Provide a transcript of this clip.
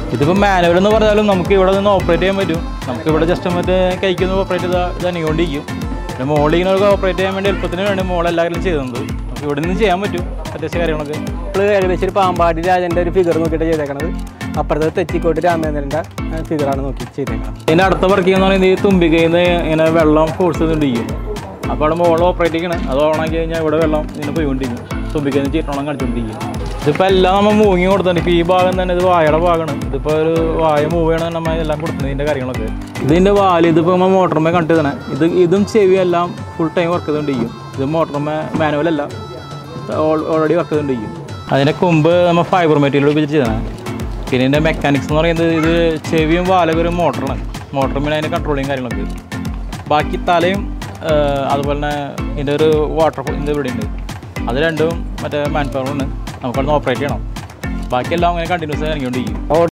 ഇതിപ്പോൾ മാനുവൽ എന്ന് പറഞ്ഞാലും നമുക്ക് ഇവിടെ നിന്ന് ഓപ്പറേറ്റ് ചെയ്യാൻ പറ്റും നമുക്ക് ഇവിടെ ജസ്റ്റ് മറ്റേ കൈക്കൊന്ന് ഓപ്പറേറ്റ് ചെയ്താൽ ഇത് അനങ്ങിക്കൊണ്ടിരിക്കും പിന്നെ മോളിൽ ഇങ്ങനെ ഓപ്പറേറ്റ് ചെയ്യാൻ വേണ്ടി എളുപ്പത്തിന് വേണ്ടി മോൾ എല്ലാവരും ചെയ്യുന്നത് നമുക്ക് ഇവിടെ നിന്ന് ചെയ്യാൻ പറ്റും അത്യാവശ്യ കാര്യങ്ങളൊക്കെ നമ്മൾ ഏകദേശം ഒരു പാമ്പാടി രാജൻ്റെ ഒരു ഫിഗർ നോക്കിയിട്ട് ചെയ്തേക്കണത് അപ്പുറത്ത് തെച്ചിക്കോട്ട് രാമേന്ദ്രൻ്റെ ഫിഗറാണ് നോക്കി ചെയ്തേക്കണത് ഇതിൻ്റെ അടുത്ത വർക്ക് ചെയ്യുന്ന പറയുന്നത് ഈ തുമ്പിക്കയിൽ നിന്ന് ഇങ്ങനെ വെള്ളം ഫോഴ്സ് ചെയ്തുകൊണ്ടിരിക്കും അപ്പോൾ അവിടെ മോൾ ഓപ്പറേറ്റ് ചെയ്യണം അത് ഓണാക്കി കഴിഞ്ഞാൽ ഇവിടെ വെള്ളം ഇങ്ങനെ പോയിക്കൊണ്ടിരിക്കും തുമ്പിക്കയിൽ നിന്ന് ചീട്ടോളം കാണിച്ചുകൊണ്ടിരിക്കും ഇതിപ്പോൾ എല്ലാം നമ്മൾ മൂവിങ് കൊടുത്തിട്ടുണ്ട് ഇപ്പോൾ ഈ ഭാഗം തന്നെ ഇത് വായയുടെ ഭാഗമാണ് ഇതിപ്പോൾ ഒരു വായ മൂവ് ചെയ്യണം നമ്മൾ എല്ലാം കൊടുക്കുന്നത് ഇതിൻ്റെ കാര്യങ്ങളൊക്കെ ഇതിൻ്റെ വാല് ഇതിപ്പോൾ നമ്മൾ മോട്ടറുമേ കണ്ടിരുന്നത് ഇത് ഇതും ചെവി എല്ലാം ഫുൾ ടൈം വർക്ക് ചെയ്തുകൊണ്ടിരിക്കും ഇത് മോട്ടറുമേ മാനുവൽ അല്ല ഓൾറെഡി വർക്ക് ചെയ്തുകൊണ്ടിരിക്കും അതിൻ്റെ കൊമ്പ് നമ്മൾ ഫൈബർ മെറ്റീരിയൽ ഉപയോഗിച്ച് ചെയ്തതാണ് പിന്നെ ഇതിൻ്റെ മെക്കാനിക്സ് എന്ന് പറയുന്നത് ഇത് ചെവിയും വാലൊക്കെ ഒരു മോട്ടറാണ് മോട്ടർ പിന്നെ അതിൻ്റെ കൺട്രോളിങ് കാര്യങ്ങളൊക്കെ ബാക്കി തലയും ആ, അതുപോലെ തന്നെ ഇതിൻ്റെ ഒരു വാട്ടർ ഇതിൻ്റെ ഇവിടെ ഉണ്ട് അത് രണ്ടും മറ്റേ മാൻ പവറാണ് നമുക്കവിടുന്ന് ഓപ്പറേറ്റ് ചെയ്യണം ബാക്കിയെല്ലാം അങ്ങനെ കണ്ടിന്യൂസ് ഇറങ്ങിക്കൊണ്ടിരിക്കും